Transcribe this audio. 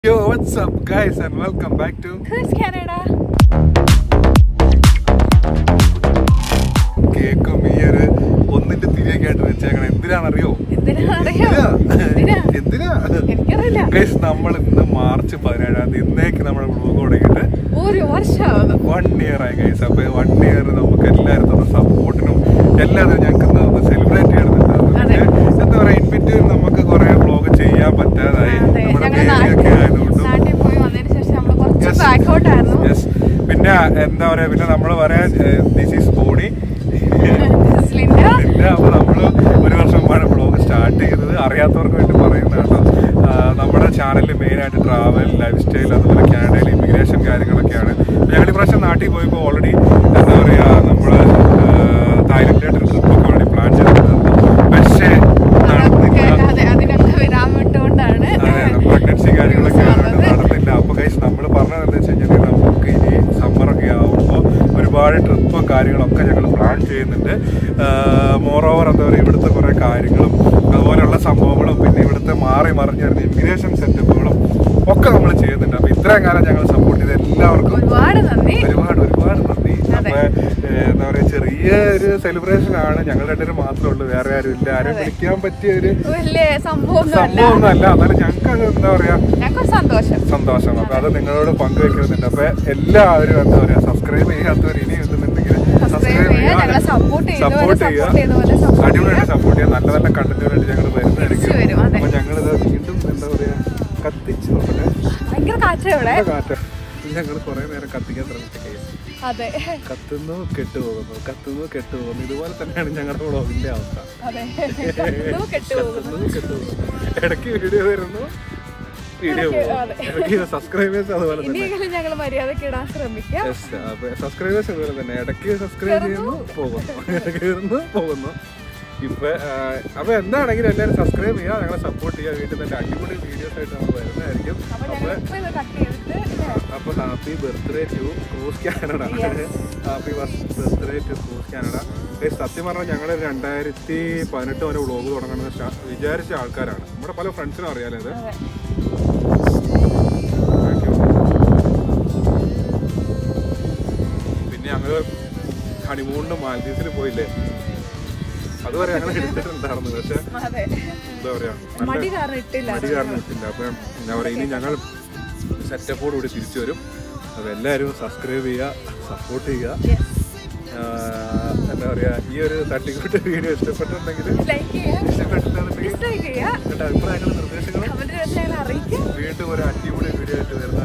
Yo, what's up, guys, and welcome back to Who's Canada? കേക്കും ഈ ഒരു ഒന്നിന്റെ തിരിയൊക്കെ ആയിട്ട് വെച്ചേക്കണം എന്തിനാണെന്നറിയോ എന്തിനാ അറിയോ എന്തിനാ എന്തിനാ എനിക്കറിയില്ല ഗൈസ് നമ്മൾ ഇന്ന് മാർച്ച് പതിനേഴാം തീയതി ഇന്നേക്ക് നമ്മുടെ ബ്ലോഗ് തുടങ്ങിയിട്ട് ഒരു വർഷമാകുന്നു വൺ ഇയർ ആയി ഗൈസ് അപ്പൊ വൺ ഇയർ നമുക്ക് എല്ലാവരും തന്ന സപ്പോർട്ടിനും എല്ലാത്തിനും ഞങ്ങൾക്ക് ഇന്ന് ഒന്ന് സെലിബ്രേറ്റ് ചെയ്യണമെന്നുണ്ട് അതെ. പിന്നെ എന്താ പറയാ ഇൻഫിറ്റ് നമുക്ക് കുറെ ബ്ലോഗ് ചെയ്യാൻ പറ്റാതായി അതെ നമ്മുടെ ഞങ്ങൾ ബേബിയൊക്കെ ആയതുകൊണ്ടും നാട്ടിൽ പോയി വന്നതിന് ശേഷം നമ്മൾ കുറച്ച് Yes. ബാക്കൗട്ട് ആയിരുന്നു യെസ് പിന്നെ എന്താ പറയാ പിന്നെ നമ്മൾ പറയാൻ ദിസ് ഈസ് ബോണി ലിൻഡ പിന്നെ അപ്പൊ നമ്മള് ഒരു വർഷം മുമ്പാണ് ബ്ലോഗ് സ്റ്റാർട്ട് ചെയ്തത് അറിയാത്തവർക്ക് വേണ്ടി പറയുന്നതാണ് നമ്മുടെ ചാനലിൽ മെയിൻ ആയിട്ട് ട്രാവൽ ലൈഫ് സ്റ്റൈൽ അതുപോലെ കാനഡയിൽ ഇമിഗ്രേഷൻ കാര്യങ്ങളൊക്കെയാണ് ഞങ്ങൾ ഈ പ്രാവശ്യം നാട്ടിൽ പോയപ്പോൾ ഓൾറെഡി എന്താ പറയാ നമ്മള് തായ്ലൻഡിലായിട്ട് ട്രിപ്പ് ഒക്കെ വേണ്ടി പ്ലാൻ ചെയ്തിട്ടുണ്ടായിരുന്നു പക്ഷേ അതൊക്കെ നടന്നില്ല അതെ അതിനൊക്കെ വിരാമം ഇട്ടുകൊണ്ടാണ് പ്രഗ്നൻസി കാര്യങ്ങളൊക്കെ വന്നത്. ആയതുകൊണ്ട് നടന്നില്ല അപ്പൊ ഗൈസ് നമ്മൾ പറഞ്ഞത് എന്താ വെച്ച് കഴിഞ്ഞാൽ നമുക്ക് ഇനി സമ്മറൊക്കെ ആവുമ്പോൾ ഒരുപാട് ട്രിപ്പും കാര്യങ്ങളൊക്കെ ഞങ്ങൾ പ്ലാൻ ചെയ്യുന്നുണ്ട് മോർ ഓവർ എന്താ പറയുക ഇവിടുത്തെ കുറേ കാര്യങ്ങളും അതുപോലെയുള്ള സംഭവങ്ങളും പിന്നെ ഇവിടുത്തെ മാറി മറിഞ്ഞ് വരുന്ന ഇമിഗ്രേഷൻ സെറ്റപ്പുകളും ഒക്കെ നമ്മൾ ചെയ്യുന്നുണ്ട് അപ്പൊ ഇത്രയും കാലം ഞങ്ങൾ സപ്പോർട്ട് ചെയ്ത എല്ലാവർക്കും ഒരുപാട് നന്ദി ഒരുപാട് ഒരുപാട് നന്ദി അതെ. അപ്പൊ ഏഹ്, എന്താ പറയാ ചെറിയ ഒരു സെലിബ്രേഷൻ ആണ് ഞങ്ങളുടെ രണ്ടുപേരും മാത്രമേ ഉള്ളൂ വേറെ ആരും ഇല്ല ആരും വിളിക്കാൻ പറ്റിയ ഒരു വലിയ സംഭവമൊന്നുമല്ല സംഭവമൊന്നും അല്ല എന്നാലും ഞങ്ങൾക്ക് അത് എന്താ പറയാ ഞങ്ങൾക്ക് സന്തോഷം സന്തോഷം അപ്പൊ അത് നിങ്ങളോട് പങ്കുവെക്കുന്നുണ്ട് അപ്പൊ എല്ലാവരും എന്താ പറയാ സബ്സ്ക്രൈബ് ചെയ്യാത്തവർ ഇനി ഉണ്ടെന്നുണ്ടെങ്കിൽ സബ്സ്ക്രൈബ് ചെയ്യുക ഞങ്ങളെ സപ്പോർട്ട് ചെയ്തവരെ സപ്പോർട്ട് സപ്പോർട്ട് ചെയ്തപോലെ ചെയ്യുക സപ്പോർട്ട് അടിപൊളിയായിട്ട് സപ്പോർട്ട് ചെയ്യുക നല്ല നല്ല കണ്ടന്റുകളായിട്ട് ഞങ്ങൾ വരുന്നതായിരിക്കും തിരിച്ചു വരും, അതെ. അപ്പൊ ഞങ്ങളിത് വീണ്ടും എന്താ പറയാ കത്തിച്ച് നോക്കട്ടെ ഭയങ്കര കാറ്റാ ഇവിടെ നല്ല കാറ്റ് ഞങ്ങൾ കുറെ നേരം കത്തിക്കാൻ ശ്രമിച്ച കേസ് അതെ കത്തുന്നു കെട്ടുപോകുന്നു കത്തുന്നു കെട്ടുപോകുന്നു ഇതുപോലെ തന്നെയാണ് ഞങ്ങളുടെ വ്ളോഗിന്റെ അവസ്ഥ അതെ കത്തുന്നു, കെട്ടുപോകുന്നു കത്തുന്നു കെട്ടുപോകുന്നു ഇടയ്ക്ക് വീഡിയോ വരുന്നു വീഡിയോ ഇടയ്ക്ക് പോകും അതെ. ഇടയ്ക്ക് സബ്സ്ക്രൈബേഴ്സ് അതുപോലെ തന്നെ ഇനിയെങ്കിലും ഞങ്ങൾ മര്യാദക്ക് ഇടാൻ ശ്രമിക്കാം സബ്സ്ക്രൈബേഴ്സ് അതുപോലെ തന്നെ ഇടയ്ക്ക് സബ്സ്ക്രൈബ് ചെയ്യുന്നു പോകുന്നു കയറുന്നു പോകുന്നു ഇപ്പൊ ആ, അപ്പൊ എന്താണെങ്കിലും എല്ലാവരും സബ്സ്ക്രൈബ് ചെയ്യുക ഞങ്ങളെ സപ്പോർട്ട് ചെയ്യുക വീട്ടിൽ തന്നെ അടിപൊളി വീഡിയോസ് ആയിട്ട് നമ്മൾ വരുന്നതായിരിക്കും അപ്പൊ അപ്പൊ ഞങ്ങൾ ഇപ്പൊ ഇത് കട്ട് ചെയ്തിട്ട് അപ്പൊ happy birthday to Cruz Canada happy birthday to Cruz Canada ഏയ് സത്യം പറഞ്ഞാൽ ഞങ്ങൾ രണ്ടായിരത്തി പതിനെട്ട് വരെ വ്ളോഗ് തുടങ്ങണമെന്ന് സ്റ്റാ- വിചാരിച്ച ആൾക്കാരാണ് നമ്മുടെ പല ഫ്രണ്ട്സിനും അറിയാലോ ഇത് അതെ Thank you. പിന്നെ ഞങ്ങള് ഹണിമൂണിന് മാൽദീവ്സിൽ പോയില്ലേ അതുവരെ ഞങ്ങൾ എടുത്തിട്ടുണ്ടായിരുന്നു പക്ഷെ അതെ എന്താ പറയാ മടി നല്ല കാരണം ഇട്ടില്ല മടി കാരണം ഇട്ടില്ല അപ്പൊ എന്താ പറയാ ഇനി ഞങ്ങൾ സെറ്റപ്പോട് കൂടി തിരിച്ചു വരും അപ്പൊ എല്ലാവരും സബ്സ്ക്രൈബ് ചെയ്യുക സപ്പോർട്ട് ചെയ്യുക Yes. ആഹ് എന്താ പറയാ ഈ ഒരു തട്ടിക്കൂട്ട് വീഡിയോ ഇഷ്ടപ്പെട്ടിട്ടുണ്ടെങ്കിൽ ലൈക്ക് ചെയ്യുക ഇഷ്ടപ്പെട്ടിട്ടുണ്ടെങ്കിൽ ഡിസ്ലൈക്ക് ചെയ്യുക നിങ്ങളുടെ അഭിപ്രായങ്ങളും നിർദ്ദേശങ്ങളും കമന്റ് ഞങ്ങളെ അറിയിക്കുക വീണ്ടും ഒരു അടിപൊളി വീഡിയോ ആയിട്ട് വരുന്നത്